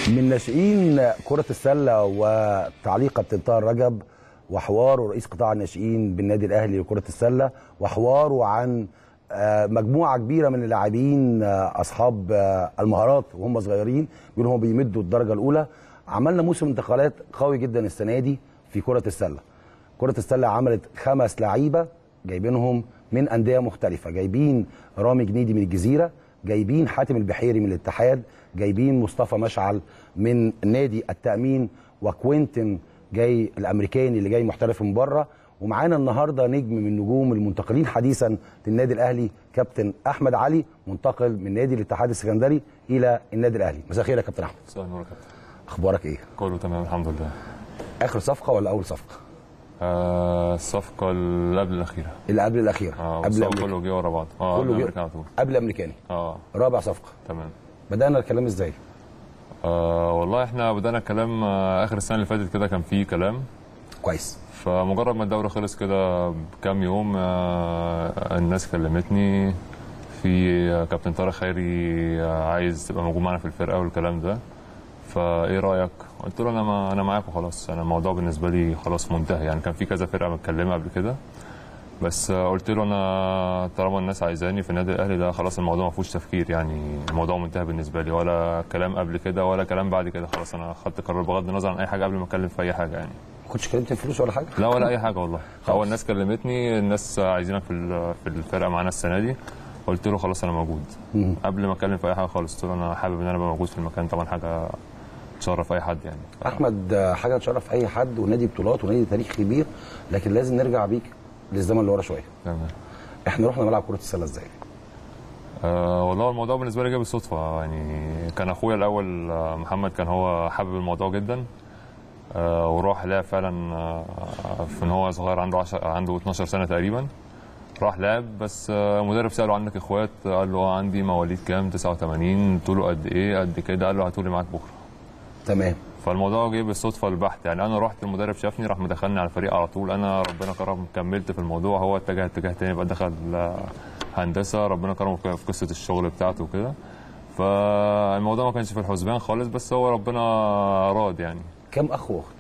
من ناشئين كرة السلة وتعليق كابتن طاهر رجب وحواره رئيس قطاع الناشئين بالنادي الأهلي لكرة السلة وحواره عن آه، مجموعة كبيرة من اللاعبين آه، أصحاب آه، المهارات وهم صغيرين بيقولوا هم بيمدوا الدرجة الأولى عملنا موسم انتقالات قوي جدا السنة دي في كرة السلة كرة السلة عملت خمس لعيبة جايبينهم من أندية مختلفة جايبين رامي جنيدي من الجزيرة جايبين حاتم البحيري من الاتحاد جايبين مصطفى مشعل من نادي التأمين وكوينتن جاي الأمريكاني اللي جاي محترف من بره ومعانا النهارده نجم من نجوم المنتقلين حديثا للنادي الاهلي كابتن احمد علي منتقل من نادي الاتحاد السكندري الى النادي الاهلي مساء الخير يا كابتن احمد مساء النور يا كابتن اخبارك ايه كله تمام الحمد لله اخر صفقه ولا اول صفقه آه الصفقة اللي قبل الأخيرة اللي قبل الاخيره اه قبل بس هو أمريكا. كله جه ورا بعض اه كله قبل جه- أمريكا على طول قبل امريكاني اه رابع صفقه تمام بدانا الكلام ازاي آه والله احنا بدأنا الكلام آه آخر السنة اللي فاتت كده كان فيه كلام كويس فمجرد ما الدوري خلص كده بكام يوم آه الناس كلمتني في آه، كابتن طارق خيري آه، عايز تبقى موجود معانا في الفرقة والكلام ده فايه رايك؟ قلت له انا ما انا معاك وخلاص انا الموضوع بالنسبه لي خلاص منتهي يعني كان في كذا فرقه متكلمه قبل كده بس آه، قلت له انا طالما الناس عايزاني في النادي الاهلي ده خلاص الموضوع ما فيهوش تفكير يعني الموضوع منتهي بالنسبه لي ولا كلام قبل كده ولا كلام بعد كده خلاص انا خدت قرار بغض النظر عن اي حاجه قبل ما اتكلم في اي حاجه يعني ما كنتش كلمت فلوس ولا حاجه لا ولا اي حاجه والله خلاص. اول ناس كلمتني الناس عايزينك في ال- في الفرقه معانا السنه دي قلت له خلاص انا موجود مم. قبل ما اتكلم في اي حاجه خالص قلت له انا حابب ان انا ابقى موجود في المكان طبعا حاجه تشرف اي حد يعني احمد آه، حاجه تشرف اي حد ونادي بطولات ونادي تاريخ كبير لكن لازم نرجع بيك للزمن اللي ورا شويه تمام احنا رحنا ملعب كره السله ازاي أه والله الموضوع بالنسبه لي جه بالصدفه يعني كان اخويا الاول آه، محمد كان هو حابب الموضوع جدا أه وراح لعب فعلا آه، في ان هو صغير عنده 10 عنده 12 سنه تقريبا راح لعب بس آه، المدرب ساله عندك اخوات قال له آه، عندي مواليد كام 89 طوله قد ايه قد كده قال له هاتولي معاك بكره تمام فالموضوع جه بالصدفه البحت يعني انا رحت المدرب شافني راح مدخلني على الفريق على طول انا ربنا كرم كملت في الموضوع هو اتجه اتجاه تاني بقى دخل آه، هندسه ربنا كرمه في في قصه الشغل بتاعته وكده فالموضوع ما كانش في الحسبان خالص بس هو ربنا اراد يعني كم اخ واخت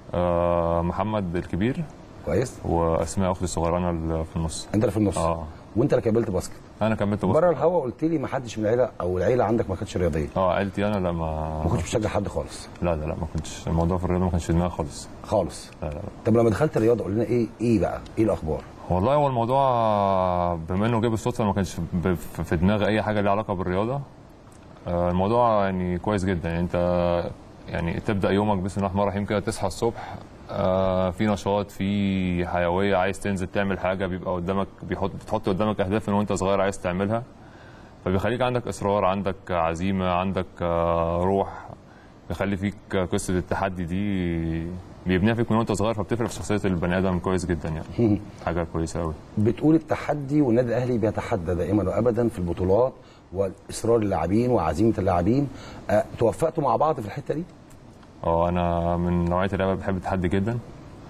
آه محمد الكبير كويس واسماء اختي الصغيره اللي في النص انت اللي في النص اه وانت اللي كملت باسكت انا كملت بص بره الهوا قلت لي ما حدش من العيله او العيله عندك ما كانتش رياضيه اه عيلتي انا لا ما ما كنتش بتشجع حد خالص لا لا لا ما كنتش الموضوع في الرياضه ما كانش في دماغي خالص خالص لا لا لا طب لما دخلت الرياضه قول لنا ايه ايه بقى ايه الاخبار والله هو الموضوع بما انه جه بالصدفه ما كانش ب- في دماغي اي حاجه ليها علاقه بالرياضه آه، الموضوع يعني كويس جدا يعني انت يعني تبدا يومك بسم الله الرحمن الرحيم كده تصحى الصبح آه، في نشاط في حيويه عايز تنزل تعمل حاجه بيبقى قدامك بيحط بتحط قدامك اهداف من وانت صغير عايز تعملها فبيخليك عندك اصرار عندك عزيمه عندك آه، روح بيخلي فيك قصه التحدي دي بيبنيها فيك من وانت صغير فبتفرق في شخصيه البني ادم كويس جدا يعني حاجه كويسه قوي بتقول التحدي والنادي الاهلي بيتحدى دائما وابدا في البطولات واصرار اللاعبين وعزيمه اللاعبين أه توفقتوا مع بعض في الحته دي اه انا من نوعيه اللعيبه اللي بحب التحدي جدا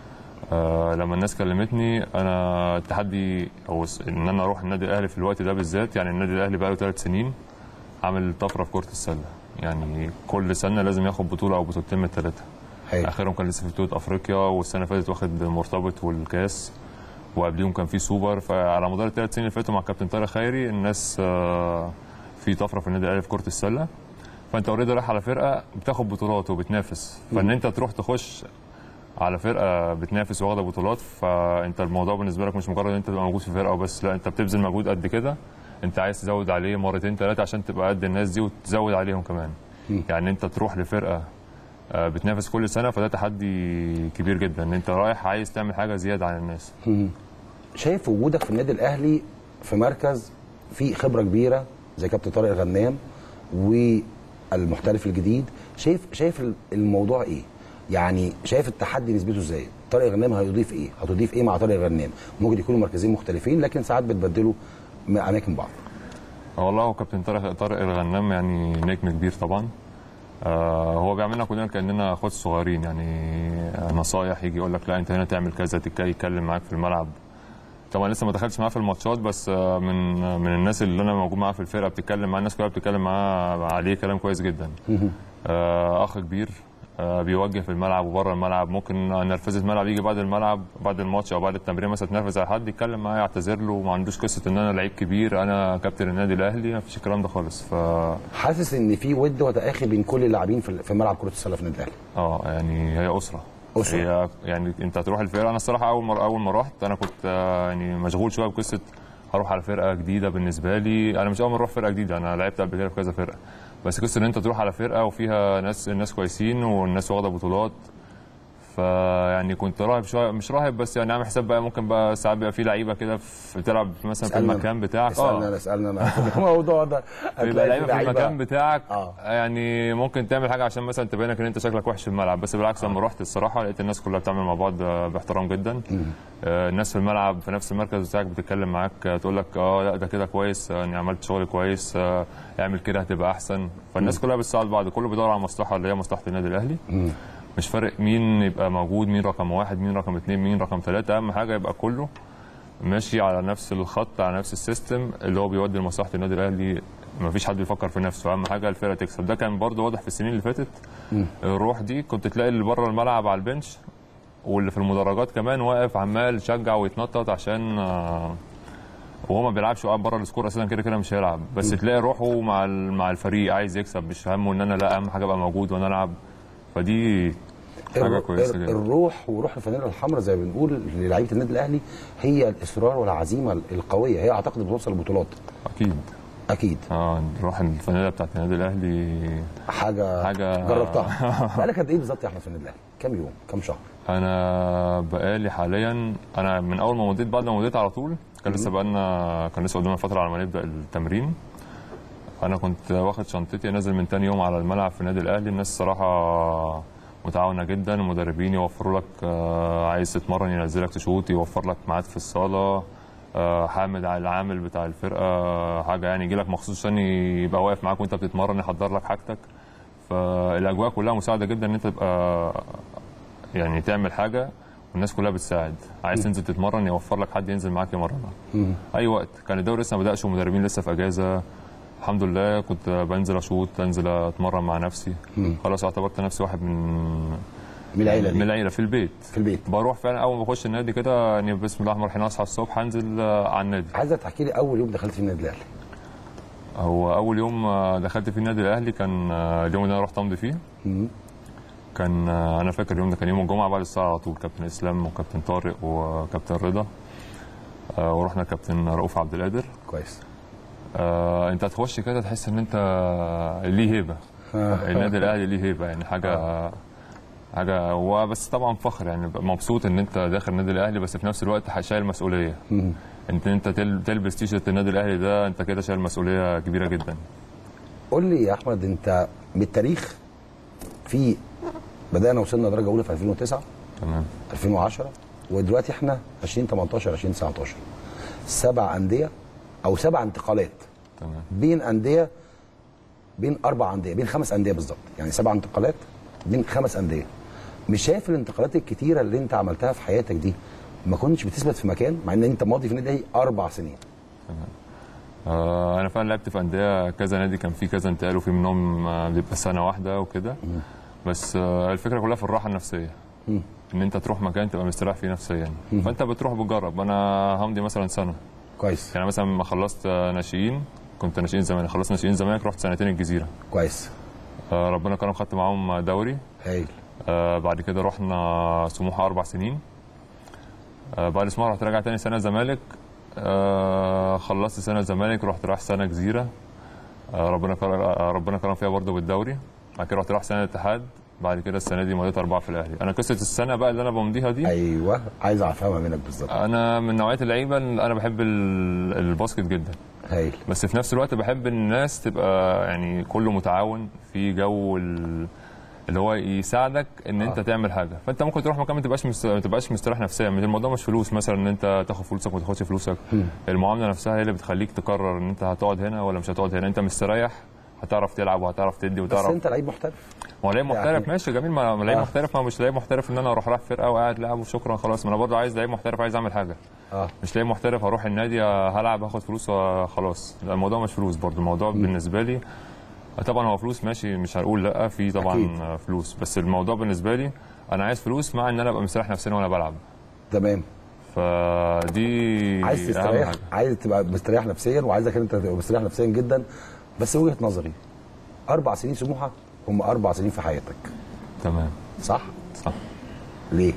آه لما الناس كلمتني انا التحدي او س- ان انا اروح النادي الاهلي في الوقت ده بالذات يعني النادي الاهلي بقاله ثلاث سنين عامل طفره في كره السله يعني كل سنه لازم ياخد بطوله او بطولتين من الثلاثه حلو اخرهم كان لسه في بطوله افريقيا والسنه اللي فاتت واخد المرتبط والكاس وقبليهم كان في سوبر فعلى مدار الثلاث سنين اللي فاتوا مع كابتن طارق خيري الناس آه، في طفره في النادي الاهلي في كره السله فانت اوريدي رايح على فرقه بتاخد بطولات وبتنافس فان انت تروح تخش على فرقه بتنافس واخده بطولات فانت الموضوع بالنسبه لك مش مجرد ان انت تبقى موجود في فرقه وبس لا انت بتبذل مجهود قد كده انت عايز تزود عليه مرتين ثلاثه عشان تبقى قد الناس دي وتزود عليهم كمان يعني انت تروح لفرقه آه، بتنافس كل سنه فده تحدي كبير جدا ان انت رايح عايز تعمل حاجه زياده عن الناس شايف وجودك في النادي الاهلي في مركز فيه خبره كبيره زي كابتن طارق الغنام والمحترف الجديد شايف شايف الموضوع ايه؟ يعني شايف التحدي نسبته ازاي؟ طارق الغنام هيضيف ايه؟ هتضيف ايه مع طارق الغنام؟ ممكن يكونوا مركزين مختلفين لكن ساعات بتبدلوا م- اماكن بعض. والله هو كابتن طارق طارق الغنام يعني نجم كبير طبعا آه هو بيعملنا كلنا كاننا اخوات صغيرين يعني نصايح يجي يقول لك لا انت هنا تعمل كذا تك- يتكلم معاك في الملعب طبعا لسه ما دخلتش معاه في الماتشات بس آه، من من الناس اللي انا موجود معاه في الفرقه بتتكلم مع الناس كلها بتتكلم معاه عليه كلام كويس جدا آه، اخ كبير آه، بيوجه في الملعب وبره الملعب ممكن نرفزه الملعب يجي بعد الملعب بعد الماتش او بعد التمرين مثلا تنرفز على حد يتكلم معايا يعتذر له وما عندوش قصه ان انا لعيب كبير انا كابتن النادي الاهلي ما فيش الكلام ده خالص ف حاسس ان في ود وتآخي بين كل اللاعبين في في ملعب كره السله في النادي الاهلي اه يعني هي اسره أسرة. هي يعني انت هتروح الفرقه انا الصراحه اول مره اول ما رحت انا كنت آه، يعني مشغول شويه بقصه هروح على فرقه جديده بالنسبه لي انا مش اول مره اروح فرقه جديده انا لعبت قبل كده في كذا فرقه بس قصه ان انت تروح على فرقه وفيها ناس الناس كويسين والناس واخده بطولات فيعني كنت راهب شويه مش راهب بس يعني عامل حساب بقى ممكن بقى ساعات بيبقى في لعيبه كده في- بتلعب مثلا في اسألنا. المكان بتاعك اسالنا انا اسالنا انا في الموضوع ده بيبقى هتلاقي لعيبه في لعيبة- المكان بتاعك آه. يعني ممكن تعمل حاجه عشان مثلا تبينك ان انت شكلك وحش في الملعب بس بالعكس لما رحت الصراحه لقيت الناس كلها بتعمل مع بعض باحترام جدا آه، الناس في الملعب في نفس المركز بتاعك بتتكلم معاك آه، تقول لك اه لا ده كده كويس آه، يعني عملت شغل كويس آه، اعمل كده هتبقى احسن فالناس كلها بتساعد بعض كله بيدور على المصلحه اللي هي مصلحه النادي الاهلي مش فارق مين يبقى موجود مين رقم واحد مين رقم اثنين مين رقم ثلاثة أهم حاجة يبقى كله ماشي على نفس الخط على نفس السيستم اللي هو بيودي لمصلحة النادي الأهلي ما فيش حد بيفكر في نفسه أهم حاجة الفرقة تكسب ده كان برضه واضح في السنين اللي فاتت الروح دي كنت تلاقي اللي بره الملعب على البنش واللي في المدرجات كمان واقف عمال يشجع ويتنطط عشان آه، وهو ما بيلعبش وقاعد بره السكور اساسا كده كده مش هيلعب بس تلاقي روحه مع ال- مع الفريق عايز يكسب مش همه ان انا لا اهم حاجه ابقى موجود وانا العب فدي حاجه الر- كويسه الر- جدا الروح وروح الفانيلا الحمراء زي ما بنقول للعيبه النادي الاهلي هي الاصرار والعزيمه القويه هي اعتقد بتوصل البطولات اكيد اكيد اه نروح الفانيلا بتاعت النادي الاهلي حاجه حاجة- جربتها بقالك قد ايه بالظبط يا احمد في النادي الاهلي كام يوم كام شهر انا بقالي حاليا انا من اول ما مضيت بعد ما مضيت على طول كان لسه بقالنا كان لسه قدامنا فتره على ما نبدا التمرين انا كنت واخد شنطتي نازل من تاني يوم على الملعب في النادي الاهلي الناس صراحه متعاونه جدا المدربين يوفروا لك آه، عايز تتمرن ينزلك تشوط يوفر لك ميعاد في الصاله آه، حامد على العامل بتاع الفرقه حاجه يعني يجي لك مخصوص عشان يبقى واقف معاك وانت بتتمرن يحضر لك حاجتك فالاجواء كلها مساعده جدا ان انت تبقى يعني تعمل حاجه والناس كلها بتساعد عايز تنزل تتمرن يوفر لك حد ينزل معاك يمرنك اي وقت كان الدوري لسه ما بداش والمدربين لسه في اجازه الحمد لله كنت بنزل اشوط انزل اتمرن مع نفسي خلاص اعتبرت نفسي واحد من من العيله من دي العيله في البيت في البيت بروح فعلا اول ما بخش النادي كده يعني بسم الله الرحمن الرحيم اصحى الصبح انزل آه، على النادي عايزك تحكي لي اول يوم دخلت في النادي الاهلي هو اول يوم آه، دخلت فيه النادي الاهلي كان آه، اليوم اللي انا رحت امضي فيه كان آه، انا فاكر اليوم ده كان يوم الجمعه بعد الساعه على طول كابتن اسلام وكابتن طارق وكابتن رضا آه، ورحنا كابتن رؤوف عبد القادر كويس آه، انت هتخش كده تحس ان انت ليه هيبه النادي الاهلي ليه هيبه يعني حاجه حاجه وبس طبعا فخر يعني ببقى مبسوط ان انت داخل النادي الاهلي بس في نفس الوقت شايل مسؤوليه انت انت تل- تلبس تيشيرت النادي الاهلي ده انت كده شايل مسؤوليه كبيره جدا قول لي يا احمد انت بالتاريخ في بدانا وصلنا درجه اولى في 2009 تمام 2010 ودلوقتي احنا 2018 2019 سبع انديه او سبع انتقالات تمام بين انديه بين اربع انديه بين خمس انديه بالظبط يعني سبع انتقالات بين خمس انديه مش شايف الانتقالات الكتيره اللي انت عملتها في حياتك دي ما كنتش بتثبت في مكان مع ان انت ماضي في النادي الأهلي اربع سنين آه، انا فعلا لعبت في انديه كذا نادي كان في كذا انتقال وفي منهم آه، بيبقى سنه واحده وكده بس آه، الفكره كلها في الراحه النفسيه ان انت تروح مكان تبقى مستريح فيه نفسيا فانت بتروح بتجرب انا همضي مثلا سنه كويس يعني مثلا لما خلصت آه، ناشئين كنت ناشئين زمان خلصت ناشئين زمالك رحت سنتين الجزيره كويس آه، ربنا كرم خدت معاهم دوري هايل آه، بعد كده رحنا سموحه اربع سنين آه، بعد سموحه رحت راجع تاني سنه زمالك آه، خلصت سنه زمالك رحت رايح سنه جزيره آه، ربنا كرم آه، ربنا كرم فيها برضه بالدوري بعد كده رحت رايح سنه الاتحاد بعد كده السنه دي مضيت اربعه في الاهلي انا قصه السنه بقى اللي انا بمضيها دي ايوه عايز افهمها منك بالظبط انا من نوعيه اللعيبه اللي انا بحب ال- الباسكت جدا هايل بس في نفس الوقت بحب ان الناس تبقى يعني كله متعاون في جو ال- اللي هو يساعدك ان انت آه. تعمل حاجه فانت ممكن تروح مكان ما تبقاش مست... ما تبقاش مستريح نفسيا مش الموضوع مش فلوس مثلا ان انت تاخد فلوسك وما تاخدش فلوسك المعامله نفسها هي اللي بتخليك تقرر ان انت هتقعد هنا ولا مش هتقعد هنا انت مستريح هتعرف تلعب وهتعرف تدي بس وتعرف انت لعيب محترف ما هو لعيب يعني- محترف ماشي جميل ما ما لعيب آه. محترف ما مش لعيب محترف ان انا اروح رايح فرقه وقاعد لاعب وشكرا خلاص ما انا برضه عايز لعيب محترف عايز اعمل حاجه اه مش لاقي محترف هروح النادي هلعب هاخد فلوس وخلاص لا، الموضوع مش فلوس برضه الموضوع بالنسبه لي طبعا هو فلوس ماشي مش هنقول لا في طبعا أكيد. فلوس بس الموضوع بالنسبه لي انا عايز فلوس مع ان انا ابقى مستريح نفسيا وانا بلعب تمام فدي عايز أهم تستريح حاجة. عايز تبقى مستريح نفسيا وعايزك انت تبقى مستريح نفسيا جدا بس وجهه نظري اربع سنين سموحه هم اربع سنين في حياتك تمام صح؟ صح ليه؟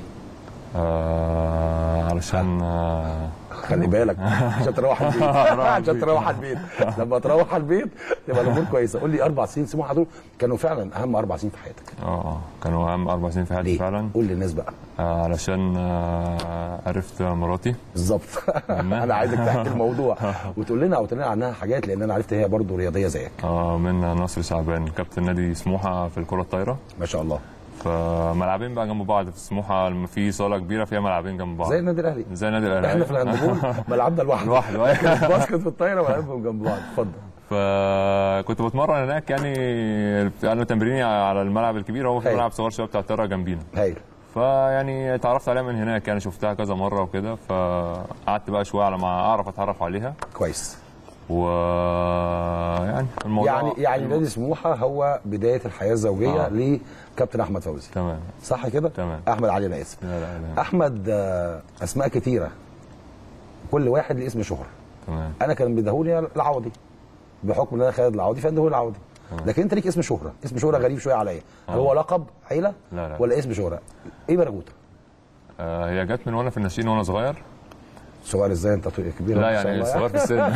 آه علشان آه خلي بالك عشان تروح البيت عشان تروح البيت لما تروح البيت تبقى الامور كويسه قول لي اربع سنين سموحه دول كانوا فعلا اهم اربع سنين في حياتك اه كانوا اهم اربع سنين في حياتي ليه؟ فعلا قول للناس بقى آه علشان آه عرفت مراتي بالظبط انا عايزك تحكي الموضوع وتقول لنا او تقول لنا عنها حاجات لان انا عرفت هي برضو رياضيه زيك آه من نصر شعبان كابتن نادي سموحه في الكره الطايره ما شاء الله فملعبين بقى جنب بعض في سموحه في صاله كبيره فيها ملعبين جنب بعض زي النادي الاهلي زي النادي الاهلي احنا في الهاندبول ملعبنا لوحده لوحده، أيوة. الباسكت في الطايره ملعبهم جنب بعض اتفضل فكنت بتمرن هناك يعني انا تمريني على الملعب الكبير هو في هايل. ملعب صغير شويه بتاع الطايره جنبينا هايل فيعني اتعرفت عليها من هناك يعني شفتها كذا مره وكده فقعدت بقى شويه على ما اعرف اتعرف عليها كويس و يعني الموضوع يعني يعني نادي سموحه هو بدايه الحياه الزوجيه آه. لكابتن احمد فوزي تمام صح كده؟ تمام. احمد علي انا اسف لا لا لا احمد آه، اسماء كتيره كل واحد ليه اسم شهره تمام انا كان بيدهوني العوضي بحكم ان انا خالد العوضي فاندهوني العوضي لكن انت ليك اسم شهره اسم شهره غريب شويه عليا هل هو لقب عيله لا، لا. ولا اسم شهره ايه برغوته آه هي جت من وانا في الناشئين وانا صغير صغير ازاي انت كبير لا ما شاء يعني الله. صغير في السن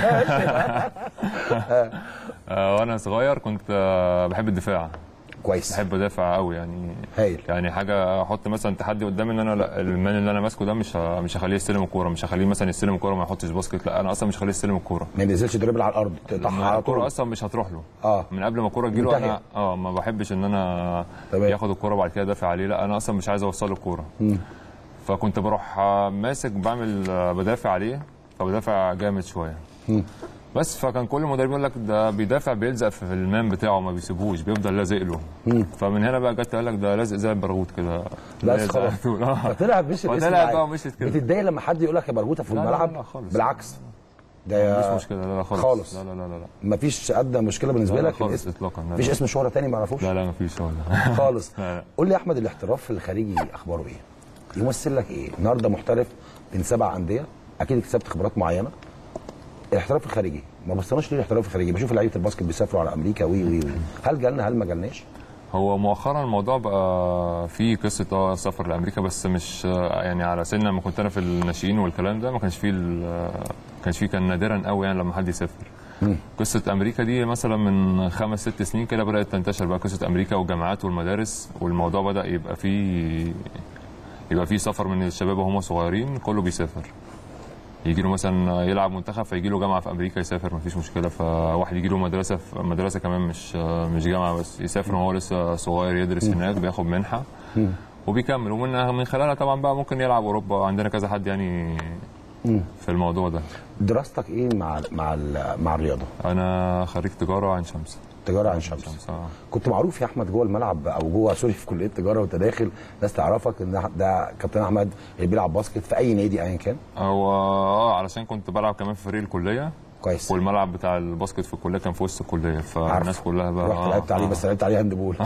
آه وانا صغير كنت آه بحب الدفاع كويس بحب ادافع قوي يعني هايل يعني حاجه احط مثلا تحدي قدامي ان انا لا المان اللي انا ماسكه ده مش ه- مش هخليه يستلم الكوره مش هخليه مثلا يستلم الكوره وما يحطش باسكت لا انا اصلا مش هخليه يستلم الكوره ما ينزلش دريبل على الارض تقطعها على الكوره طول اصلا مش هتروح له اه من قبل ما الكوره تجيله منتهية. انا اه ما بحبش ان انا تمام. ياخد الكوره وبعد كده ادافع عليه لا انا اصلا مش عايز اوصل له الكوره فكنت بروح آه، ماسك بعمل آه، بدافع عليه فبدافع جامد شويه بس فكان كل المدرب يقول لك ده بيدافع بيلزق في المان بتاعه ما بيسيبوش بيفضل لازق له فمن هنا بقى جت قال لك ده لازق زي البرغوث كده بس لازق خلاص. على طول. آه. فطلع مش الاسم فطلع معاك. بقى مشيت كده بتتضايق لما حد يقول لك يا برغوته في لا، لا، الملعب لا، خالص. بالعكس ده مفيش مشكله لا لا خالص خالص. لا لا لا لا لا مفيش ادنى مشكله بالنسبه لا، لا لك خالص الاسم اطلاقا لا، مفيش لا. اسم شهره تاني ما اعرفوش لا لا مفيش ولا خالص لا، لا. قول لي يا احمد الاحتراف الخارجي اخباره ايه؟ يمثل لك ايه؟ النهارده محترف بين سبع انديه اكيد اكتسبت خبرات معينه الاحتراف الخارجي ما بصناش ليه الاحتراف الخارجي بشوف لعيبه الباسكت بيسافروا على امريكا وي وي وي هل جالنا هل ما جالناش؟ هو مؤخرا الموضوع بقى فيه قصه اه سفر لامريكا بس مش آه، يعني على سن لما كنت انا في الناشئين والكلام ده ما كانش فيه ال- آه، ما كانش فيه كان نادرا قوي يعني لما حد يسافر قصه امريكا دي مثلا من خمس ست سنين كده بدات تنتشر بقى قصه امريكا والجامعات والمدارس والموضوع بدا يبقى فيه يبقى فيه سفر من الشباب وهم صغيرين كله بيسافر يجي له مثلا يلعب منتخب فيجي له جامعه في امريكا يسافر مفيش مشكله فواحد يجي له مدرسه في مدرسه كمان مش مش جامعه بس يسافر وهو لسه صغير يدرس هناك بياخد منحه وبيكمل ومن من خلالها طبعا بقى ممكن يلعب اوروبا عندنا كذا حد يعني في الموضوع ده دراستك ايه مع مع ال- مع الرياضه؟ انا خريج تجاره عين شمس تجاره عن شمس شمس اه كنت معروف يا احمد جوه الملعب او جوه سوري في كليه تجاره وانت داخل ناس تعرفك ان ده كابتن احمد اللي بيلعب باسكت في اي نادي ايا كان هو اه علشان كنت بلعب كمان في فريق الكليه كويس والملعب بتاع الباسكت في الكليه كان في وسط الكليه فالناس عارف. كلها بقى رحت آه، لعبت عليه آه. بس لعبت عليه هاند بول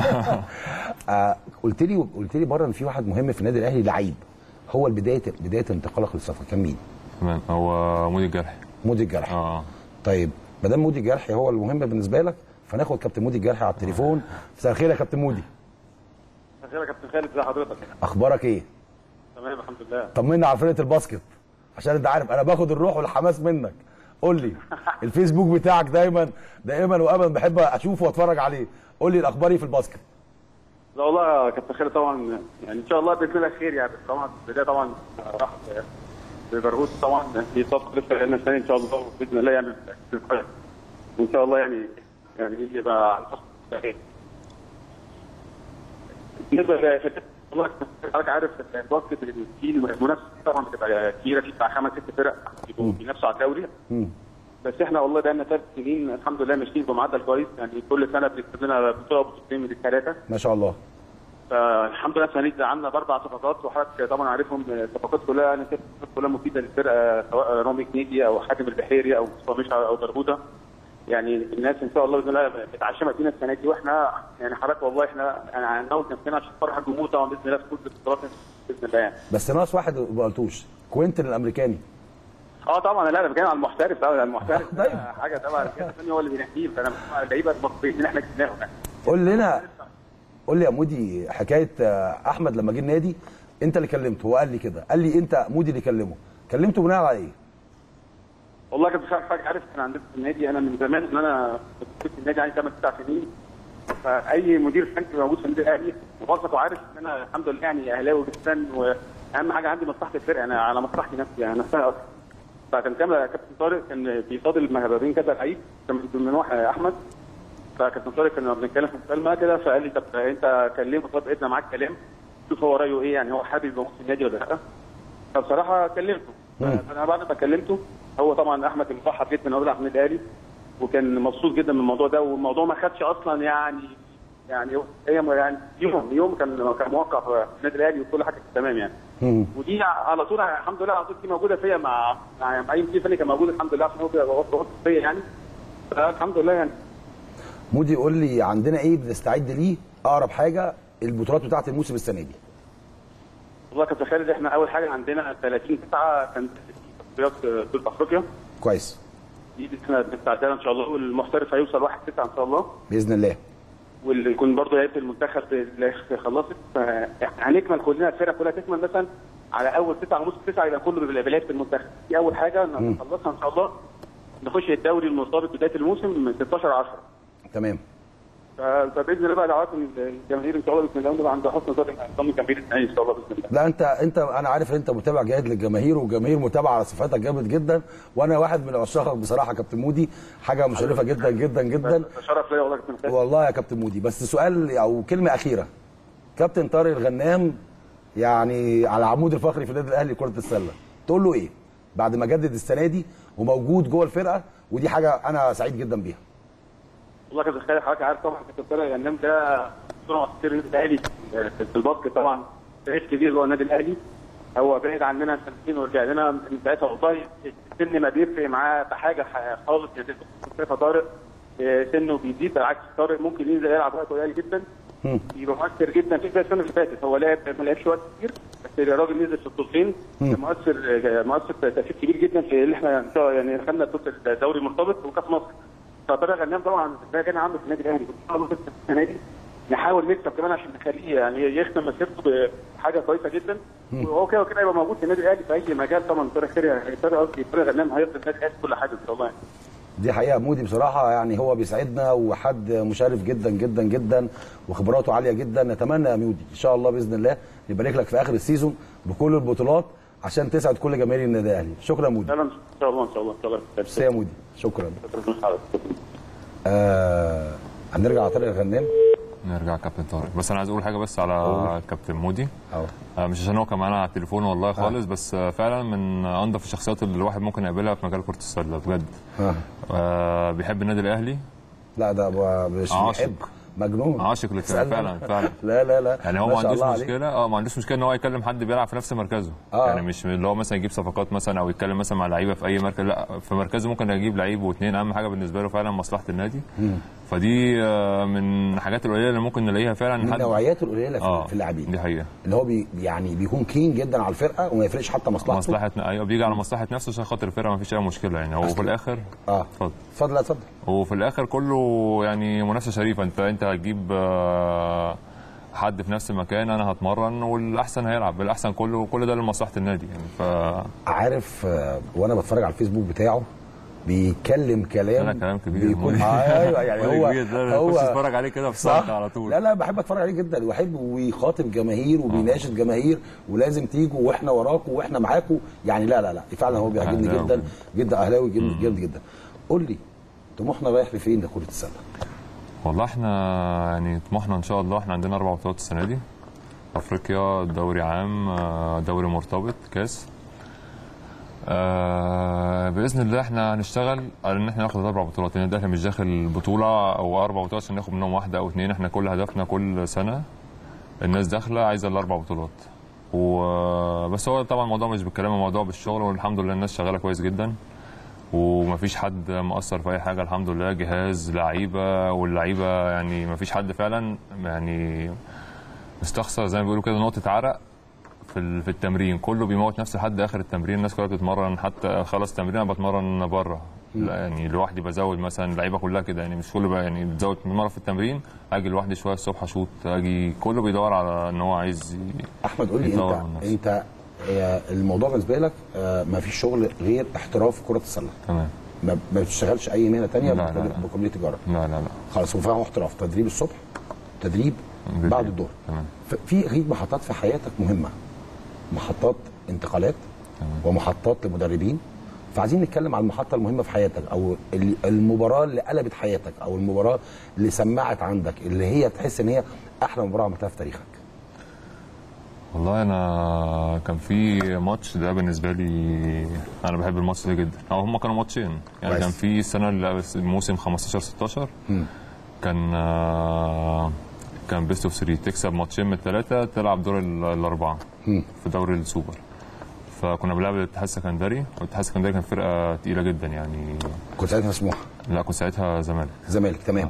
آه قلت لي قلت لي بره ان في واحد مهم في النادي الاهلي لعيب هو البدايه بدايه انتقالك للسفر كان مين؟ تمام هو مودي الجرحي مودي الجرحي اه طيب ما دام مودي الجرحي هو المهم بالنسبه لك فناخد كابتن مودي الجرحي على التليفون مساء الخير يا كابتن مودي خير يا كابتن خالد ازي حضرتك؟ اخبارك ايه؟ تمام الحمد لله طمنا على فرقه الباسكت عشان انت عارف انا باخد الروح والحماس منك قول لي الفيسبوك بتاعك دايما دائما وابدا بحب اشوفه واتفرج عليه قول لي الاخبار ايه في الباسكت لا والله يا كابتن خالد طبعا يعني ان شاء الله باذن الله خير يعني طبعا البدايه طبعا راح ببرغوث طبعا في صفقه لسه لنا السنه ان شاء الله باذن الله يعني كويس. وان شاء الله يعني يعني يبقى على الفصل خير. بالنسبه لفتاه والله حضرتك عارف الباسكت في المنافسه طبعا بتبقى كتيره في بتاع خمس ست فرق بيبقوا بينافسوا على الدوري بس احنا والله بقى لنا ثلاث سنين الحمد لله ماشيين بمعدل كويس يعني كل سنه بنكسب لنا بطوله بطولتين من الثلاثه ما شاء الله فالحمد لله السنه دي عندنا باربع صفقات وحضرتك طبعا عارفهم الصفقات كلها انا شايف الصفقات كلها مفيده للفرقه سواء رامي كنيدي او حاتم البحيري او مصطفى مشعل او برغوده يعني الناس ان شاء الله باذن الله متعشمه فينا السنه دي واحنا يعني حضرتك والله احنا انا هنقول نفسنا عشان نفرح الجمهور طبعا باذن الله في كل البطولات باذن الله يعني. بس ناقص واحد ما قلتوش كوينتن الامريكاني اه طبعا لا انا بتكلم على المحترف اه المحترف طيب. ده حاجه طبعا الجهاز الفني هو اللي بينحيه فانا بتكلم على اللعيبه المصريين اللي احنا جبناهم يعني. قول لنا قول لي يا مودي حكايه آه، احمد لما جه النادي انت اللي كلمته هو قال لي كده قال لي انت مودي اللي كلمه كلمته بناء على ايه؟ والله كنت فاكر حاجه عارف كان عندنا في النادي انا من زمان ان انا كنت في النادي عندي 8 9 سنين فاي مدير فني موجود في النادي الاهلي واثق وعارف ان انا الحمد لله يعني اهلاوي جدا واهم حاجه عندي مصلحه الفرقه انا على مصلحتي نفسي يعني نفسها اكتر فكان كامل كابتن طارق كان بيفاضل ما بين كذا لعيب كان من ضمن واحد احمد فكابتن طارق كنا بنتكلم في مكالمه كده فقال لي طب انت كلمه طب احنا معاك كلام شوف هو رايه ايه يعني هو حابب يبقى موجود في النادي ولا لا فبصراحه كلمته انا بعد ما كلمته هو طبعا احمد كان مرحب جدا انه بيلعب في النادي الاهلي وكان مبسوط جدا من الموضوع ده والموضوع ما خدش اصلا يعني يعني هي يعني يوم يوم كان كان موقع في النادي الاهلي وكل حاجه كانت تمام يعني مم. ودي على طول الحمد لله على طول دي موجوده فيا مع مع مع اي مدير فني كان موجود الحمد لله عشان هو بيبقى واثق فيا يعني فالحمد لله يعني مودي يقول لي عندنا ايه بنستعد ليه اقرب حاجه البطولات بتاعه الموسم السنه دي والله كنت خالد احنا اول حاجه عندنا 30 9 كانت تصفيات بطوله افريقيا كويس دي اللي احنا بنستعد لها ان شاء الله والمحترف هيوصل 1 9 ان شاء الله باذن الله واللي يكون برضه لعيبه المنتخب اللي خلصت هنكمل كلنا الفرقه كلها تكمل مثلا على اول تسعه ونص تسعه يبقى كله بيبقى بلعيبه المنتخب دي اول حاجه نخلصها ان شاء الله نخش الدوري المرتبط بدايه الموسم من 16 10 تمام ف- فباذن الله بقى دعوات الجماهير ان شاء الله باذن الله ونبقى عند حسن ظن نظام الجماهير الثاني ان شاء الله باذن الله لا انت انت انا عارف ان انت متابع جيد للجماهير والجماهير متابعه على صفحتك جامد جدا وانا واحد من عشاقك بصراحه كابتن مودي حاجه مشرفه جدا جدا جدا ده شرف ليا والله يا كابتن خالد. والله يا كابتن مودي بس سؤال او كلمه اخيره كابتن طارق الغنام يعني على العمود الفقري في النادي الاهلي لكره السله تقول له ايه بعد ما جدد السنه دي وموجود جوه الفرقه ودي حاجه انا سعيد جدا بيها والله كابتن خالد حضرتك عارف طبعا كابتن طارق النام ده صنع كتير النادي الاهلي في الباسكت طبعا تاريخ كبير جوه النادي الاهلي هو بعيد عننا سنتين ورجع لنا من ساعتها والله السن ما بيفرق معاه بحاجه ح- خالص يا شايفه طارق آه، سنه بيزيد بالعكس طارق ممكن ينزل يلعب وقت قليل جدا يبقى مؤثر جدا في زي السنه اللي فاتت هو لعب ما لعبش وقت كتير بس الراجل نزل في البطولتين كان مؤثر آه، مؤثر تاثير كبير جدا في اللي احنا إن شاء- يعني دخلنا بطوله الدوري المرتبط وكاس مصر فطارق غنام طبعا ده كان عنده في النادي الاهلي ان شاء الله بس السنه دي نحاول نكسب كمان عشان نخليه يعني يختم مسيرته بحاجه كويسه جدا وهو كده وكده يبقى موجود في النادي الاهلي في اي مجال طبعا طارق خير طارق قصدي طارق غنام هيفضل النادي الاهلي في كل حاجه ان شاء الله يعني. دي حقيقه مودي بصراحه يعني هو بيسعدنا وحد مشرف جدا جدا جدا وخبراته عاليه جدا نتمنى يا مودي ان شاء الله باذن الله نبارك لك في اخر السيزون بكل البطولات عشان تسعد كل جماهير النادي الاهلي شكرا يا مودي لا لا ان شاء الله ان شاء الله ان شاء الله ميرسي يا مودي شكرا شكرا آه هنرجع على طارق الغنام نرجع كابتن طارق بس انا عايز اقول حاجه بس على كابتن مودي اهو آه، مش عشان هو كان معانا على التليفون والله خالص بس آه، فعلا من انضف الشخصيات اللي الواحد ممكن يقابلها في مجال كره السله بجد آه. آه، بيحب النادي الاهلي لا ده ب- مش عاشق. بيحب مجنون عاشق للفرقه اسألني فعلا أنا. فعلا لا لا لا يعني هو ما ما شاء عندوش الله عليه. مشكله اه ما عندوش مشكله ان هو يكلم حد بيلعب في نفس مركزه آه. يعني مش اللي هو مثلا يجيب صفقات مثلا او يتكلم مثلا مع لعيبه في اي مركز لا في مركزه ممكن يجيب لعيب واثنين اهم حاجه بالنسبه له فعلا مصلحه النادي فدي آه، من الحاجات القليله اللي ممكن نلاقيها فعلا من حد النوعيات القليله في, اه في اللاعبين دي حقيقه اللي هو بي يعني بيكون كلين جدا على الفرقه وما يفرقش حتى مصلحته مصلحه ايوه بيجي على مصلحه نفسه عشان خاطر الفرقه ما فيش اي مشكله يعني هو في الاخر اه اتفضل اتفضل لا اتفضل وفي الاخر كله يعني منافسه شريفه انت انت هتجيب آه، حد في نفس المكان انا هتمرن والاحسن هيلعب الاحسن كله كل ده لمصلحه النادي يعني ف عارف آه، وانا بتفرج على الفيسبوك بتاعه بيتكلم كلام لا، كلام كبير. بيكون آه ايوه يعني هو هو تتفرج عليه كده في صح صمت على طول لا لا بحب اتفرج عليه جدا وبحب ويخاطب جماهير وبيناشد جماهير ولازم تيجوا واحنا وراكم واحنا معاكم يعني لا لا لا فعلا هو بيعجبني أهلاوي. جدا جدا اهلاوي جامد جامد جدا قول لي طموحنا رايح لفين لكره السله؟ والله احنا يعني طموحنا ان شاء الله احنا عندنا اربع بطولات السنه دي افريقيا دوري عام آه، دوري مرتبط كاس آه باذن الله احنا هنشتغل على ان احنا ناخد اربع بطولات لان ده احنا مش داخل بطوله او اربع بطولات عشان ناخد منهم واحده او اثنين احنا كل هدفنا كل سنه الناس داخله عايزه الاربع بطولات و بس هو طبعا الموضوع مش بالكلام الموضوع بالشغل والحمد لله الناس شغاله كويس جدا ومفيش حد مؤثر في اي حاجه الحمد لله جهاز لعيبه واللعيبه يعني مفيش حد فعلا يعني مستخسر زي ما بيقولوا كده نقطه عرق في ال- في التمرين كله بيموت نفسه لحد اخر التمرين الناس كلها بتتمرن حتى خلص تمرين انا بتمرن بره لا يعني لوحدي بزود مثلا اللعيبه كلها كده يعني مش كله بقى يعني بتزود مره في التمرين اجي لوحدي شويه الصبح اشوط اجي كله بيدور على ان هو عايز ي- احمد قول لي يطور انت من نفسه. انت آه، الموضوع بالنسبه لك آه، ما فيش شغل غير احتراف كره السله تمام ما ما بتشتغلش اي مهنه تانية لا، لا، بكلية- لا. بكليه تجاره لا لا لا خلاص هو فاهم احتراف تدريب الصبح تدريب بالليل. بعد الظهر تمام ف- في اكيد محطات في حياتك مهمه محطات انتقالات ومحطات لمدربين فعايزين نتكلم عن المحطه المهمه في حياتك او ال- المباراه اللي قلبت حياتك او المباراه اللي سمعت عندك اللي هي تحس ان هي احلى مباراه عملتها في تاريخك والله انا كان في ماتش ده بالنسبه لي انا بحب الماتش ده جدا او هم كانوا ماتشين يعني كويس. كان في السنه اللي موسم 15 16 كان آه، كان بيست اوف 3 تكسب ماتشين من الثلاثه تلعب دور ال- الاربعه في دوري السوبر فكنا بنلعب الاتحاد السكندري والاتحاد السكندري كان فرقه تقيله جدا يعني كنت ساعتها مسموح لا كنت ساعتها زمالك زمالك تمام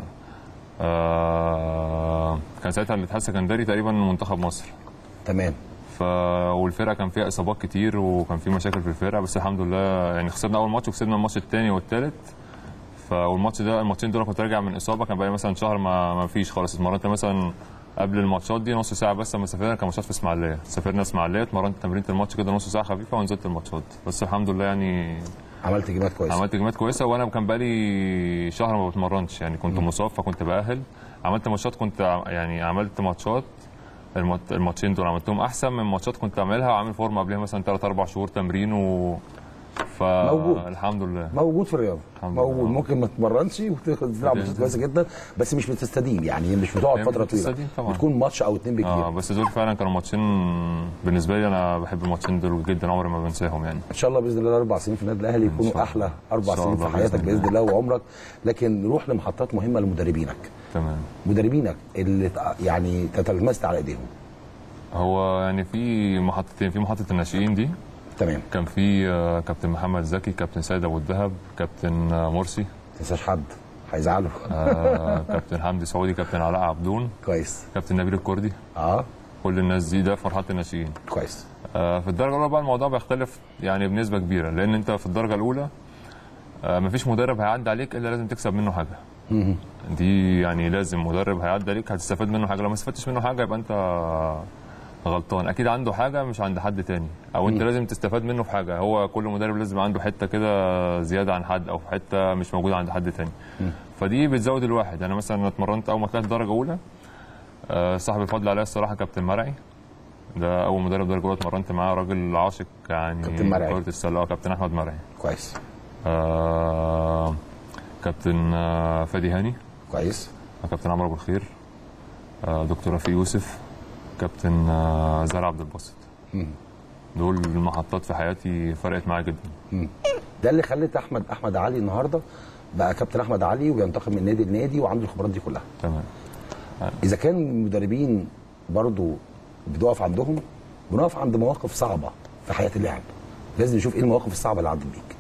آه كان ساعتها الاتحاد السكندري تقريبا منتخب مصر تمام ف والفرقه كان فيها اصابات كتير وكان في مشاكل في الفرقه بس الحمد لله يعني خسرنا اول ماتش وكسبنا الماتش الثاني والثالث فالماتش ده الماتشين دول كنت راجع من اصابه كان بقى مثلا شهر ما ما فيش خالص اتمرنت مثلا قبل الماتشات دي نص ساعه بس لما سافرنا كان ماتشات في اسماعيليه سافرنا اسماعيليه اتمرنت تمرينه الماتش كده نص ساعه خفيفه ونزلت الماتشات بس الحمد لله يعني عملت جيمات كويسه عملت جيمات كويسه وانا كان بقالي شهر ما بتمرنش يعني كنت مصاب فكنت باهل عملت ماتشات كنت ع- يعني عملت ماتشات المات- الماتشين دول عملتهم احسن من ماتشات كنت اعملها وعامل فورمه قبلها مثلا 3 4 شهور تمرين و ف موجود. الحمد لله موجود في الرياضه الحمد موجود لله. ممكن ما تتمرنش وتلعب ماتشات كويسه جدا بس مش بتستديم يعني مش بتقعد هي فتره مش طويله بتستديم طبعا. بتكون ماتش او اتنين بكتير اه بس دول فعلا كانوا ماتشين بالنسبه لي انا بحب الماتشين دول جدا عمري ما بنساهم يعني ان شاء الله باذن الله اربع سنين في النادي الاهلي شاء يكونوا الله. احلى اربع إن شاء سنين في الله حياتك بإذن باذن الله وعمرك لكن نروح لمحطات مهمه لمدربينك تمام مدربينك اللي تع- يعني تتلمست على ايديهم هو يعني في محطتين في محطه الناشئين دي تمام كان في آه، كابتن محمد زكي كابتن سيد ابو الدهب كابتن آه، مرسي ما تنساش حد هيزعلوا آه، كابتن حمدي سعودي كابتن علاء عبدون كويس كابتن نبيل الكردي اه كل الناس دي ده في مرحله الناشئين كويس آه، في الدرجه الاولى بقى الموضوع بيختلف يعني بنسبه كبيره لان انت في الدرجه الاولى آه، مفيش مدرب هيعدي عليك الا لازم تكسب منه حاجه دي يعني لازم مدرب هيعدي عليك هتستفاد منه حاجه لو ما استفدتش منه حاجه يبقى انت غلطان اكيد عنده حاجه مش عند حد تاني او انت لازم تستفاد منه في حاجه هو كل مدرب لازم عنده حته كده زياده عن حد او حته مش موجوده عند حد تاني فدي بتزود الواحد انا مثلا اتمرنت اول ما طلعت درجه اولى آه، صاحب الفضل عليا الصراحه كابتن مرعي ده اول مدرب درجه اولى اتمرنت معاه راجل عاشق يعني كابتن مرعي. كره السله آه، كابتن احمد مرعي كويس آه، كابتن آه، فادي هاني كويس كابتن عمرو ابو الخير آه، دكتور رفيق يوسف كابتن آه، زهر عبد الباسط دول المحطات في حياتي فرقت معايا جدا ده اللي خلت احمد احمد علي النهارده بقى كابتن احمد علي وبينتقل من نادي لنادي وعنده الخبرات دي كلها تمام اذا كان المدربين برضو بنقف عندهم بنقف عند مواقف صعبه في حياه اللاعب لازم نشوف ايه المواقف الصعبه اللي عدت بيك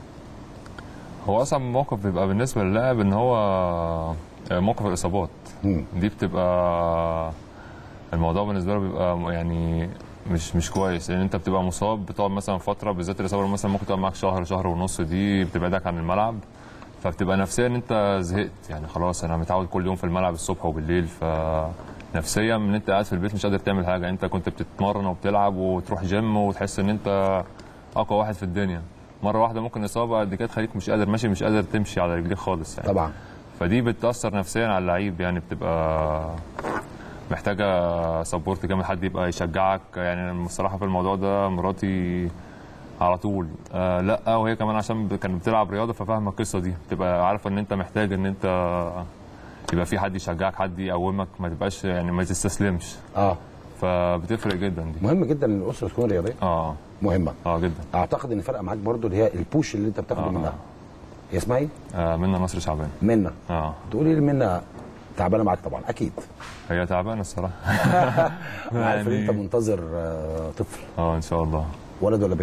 هو اصعب موقف بيبقى بالنسبه للاعب ان هو آه، موقف الاصابات مم. دي بتبقى الموضوع بالنسبه له بيبقى يعني مش مش كويس لان انت بتبقى مصاب بتقعد مثلا فتره بالذات الاصابه اللي مثلا ممكن تقعد معاك شهر شهر ونص دي بتبعدك عن الملعب فبتبقى نفسيا ان انت زهقت يعني خلاص انا متعود كل يوم في الملعب الصبح وبالليل فنفسيا ان انت قاعد في البيت مش قادر تعمل حاجه انت كنت بتتمرن وبتلعب وتروح جيم وتحس ان انت اقوى واحد في الدنيا مره واحده ممكن اصابه قد كده تخليك مش قادر ماشي مش قادر تمشي على رجليك خالص يعني طبعا فدي بتاثر نفسيا على اللعيب يعني بتبقى محتاجه سبورت جامد حد يبقى يشجعك يعني أنا الصراحه في الموضوع ده مراتي على طول آه لا وهي كمان عشان ب- كانت بتلعب رياضه ففاهمه القصه دي بتبقى عارفه ان انت محتاج ان انت يبقى في حد يشجعك حد يقومك ما تبقاش يعني ما تستسلمش اه فبتفرق جدا دي مهم جدا ان الاسره تكون رياضيه اه مهمه اه جدا اعتقد ان فرق معاك برضو اللي هي البوش اللي انت بتاخده آه. منها هي اسمها ايه؟ آه منا نصر شعبان منى اه تقولي لي منى تعبانه معاك طبعا اكيد هي تعبانه الصراحه انا عارف ان يعني- انت منتظر آه، طفل اه ان شاء الله ولد ولا بنت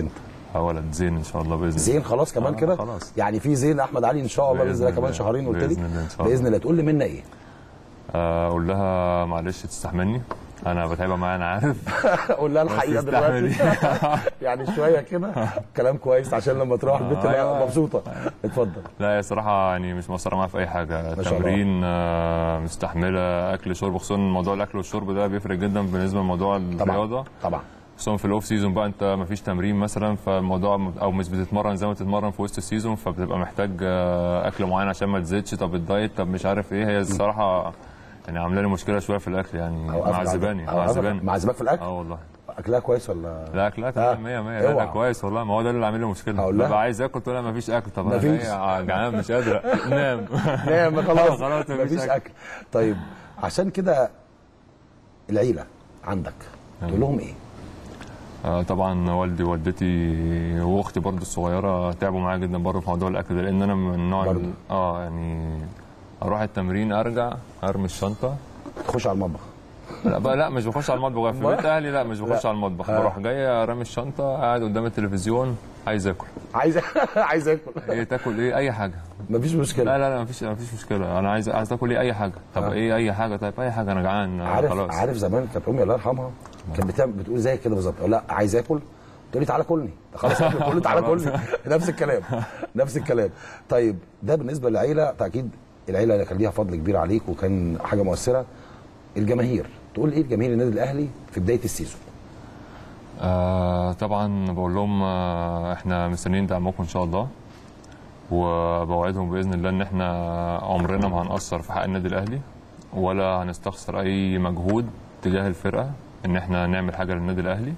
آه، ولد زين ان شاء الله باذن الله زين خلاص كمان آه، كده خلاص. يعني في زين احمد علي ان شاء الله باذن بإذن الله كمان الله. شهرين قلت لي بإذن الله إن شاء الله. باذن الله تقول لي منا ايه آه، اقول لها معلش تستحملني انا بتعبها معايا انا عارف قول لها الحقيقه دلوقتي تستحملي. يعني شويه كده كلام كويس عشان لما تروح البيت تبقى أيوة. مبسوطه اتفضل لا هي صراحه يعني مش مقصره معايا في اي حاجه ما شاء الله. تمرين آه، مستحمله اكل شرب خصوصا موضوع الاكل والشرب ده بيفرق جدا بالنسبه لموضوع الرياضه طبعا خصوصا في الاوف سيزون بقى انت ما فيش تمرين مثلا فالموضوع م- او مش بتتمرن زي ما تتمرن في وسط السيزون فبتبقى محتاج آه، اكل معين عشان ما تزيدش طب الدايت طب مش عارف ايه هي الصراحه يعني عامله لي مشكله شويه في الاكل يعني أوقفك على- معذباني أوقفك- معذباني معذباك في الاكل اه والله اكلها كويس ولا لا اكلها آه. تمام 100 100 لا لا اوعى. كويس والله ما هو ده اللي عامل لي مشكله هقول لها. ببقى عايز اكل تقول لها ما فيش اكل طب انا مفيش. جاي جعان مش قادر نام نعم خلاص خلاص مفيش اكل طيب عشان كده العيله عندك تقول لهم ايه؟ آه، طبعا والدي ووالدتي واختي برضو الصغيره تعبوا معايا جدا برضه في موضوع الاكل ده لان انا من النوع برضو. ال- اه يعني اروح التمرين ارجع ارمي الشنطه تخش على المطبخ لا بقى لا مش بخش على المطبخ في بيت اهلي لا مش بخش لا. على المطبخ آه. بروح جاي رامي الشنطه قاعد قدام التلفزيون عايز اكل عايز عايز اكل ايه تاكل ايه اي حاجه مفيش مشكله لا لا لا مفيش مفيش مشكله انا عايز عايز تاكل ايه اي حاجه طب آه. ايه اي حاجه طيب اي حاجه انا جعان آه، عارف خلاص عارف زمان كانت امي الله يرحمها كانت بتعمل بتقول زي كده بالظبط أقول لا عايز اكل تقول لي تعالى كلني خلاص اكل تقول لي تعالى كلني نفس الكلام نفس الكلام طيب ده بالنسبه للعيله تاكيد العيله اللي كان ليها فضل كبير عليك وكان حاجه مؤثره الجماهير تقول ايه الجماهير النادي الاهلي في بدايه السيزون آه طبعا بقول لهم آه احنا مستنيين دعمكم ان شاء الله وبوعدهم باذن الله ان احنا عمرنا ما هنقصر في حق النادي الاهلي ولا هنستخسر اي مجهود تجاه الفرقه ان احنا نعمل حاجه للنادي الاهلي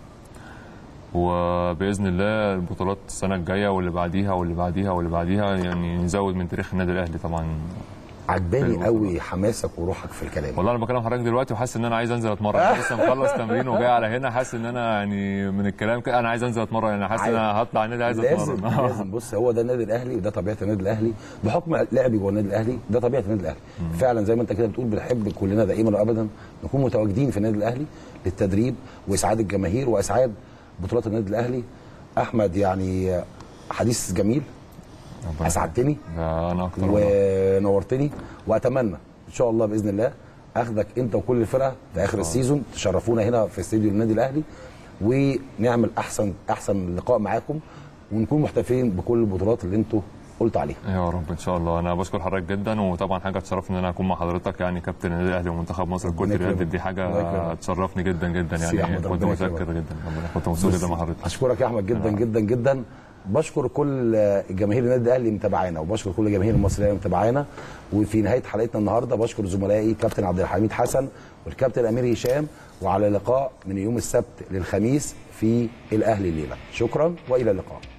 وباذن الله البطولات السنه الجايه واللي بعديها واللي بعديها واللي بعديها يعني نزود من تاريخ النادي الاهلي طبعا عجباني حلو. قوي حماسك وروحك في الكلام والله انا بكلم حضرتك دلوقتي وحاسس ان انا عايز انزل اتمرن أنا لسه مخلص تمرين وجاي على هنا حاسس ان انا يعني من الكلام كده انا عايز انزل اتمرن انا حاسس ان انا هطلع النادي عايز لازم اتمرن لازم بص هو ده النادي الاهلي وده طبيعه النادي الاهلي بحكم لعبي جوه النادي الاهلي ده طبيعه النادي الاهلي فعلا زي ما انت كده بتقول بنحب كلنا دائما وابدا نكون متواجدين في النادي الاهلي للتدريب واسعاد الجماهير واسعاد بطولات النادي الاهلي احمد يعني حديث جميل ربنا اسعدتني ده انا اكتر والله. ونورتني واتمنى ان شاء الله باذن الله اخدك انت وكل الفرقه في اخر السيزون تشرفونا هنا في استديو النادي الاهلي ونعمل احسن احسن لقاء معاكم ونكون محتفلين بكل البطولات اللي انتوا قلت عليها يا رب ان شاء الله انا بشكر حضرتك جدا وطبعا حاجه تشرفني ان انا اكون مع حضرتك يعني كابتن النادي الاهلي ومنتخب مصر لكره ربنا اليد يكرمك. دي الله حاجه يكرمك. تشرفني جدا جدا ميرسي يا يعني أحمد، كنت ربنا متشكر يكرمك. جدا ربنا كنت مبسوط جدا مع حضرتك اشكرك يا احمد جدا جدا جدا بشكر كل الجماهير النادي الاهلي اللي متابعانا وبشكر كل الجماهير المصريه اللي متابعانا وفي نهايه حلقتنا النهارده بشكر زملائي كابتن عبد الحميد حسن والكابتن امير هشام وعلى لقاء من يوم السبت للخميس في الاهلي الليله شكرا والى اللقاء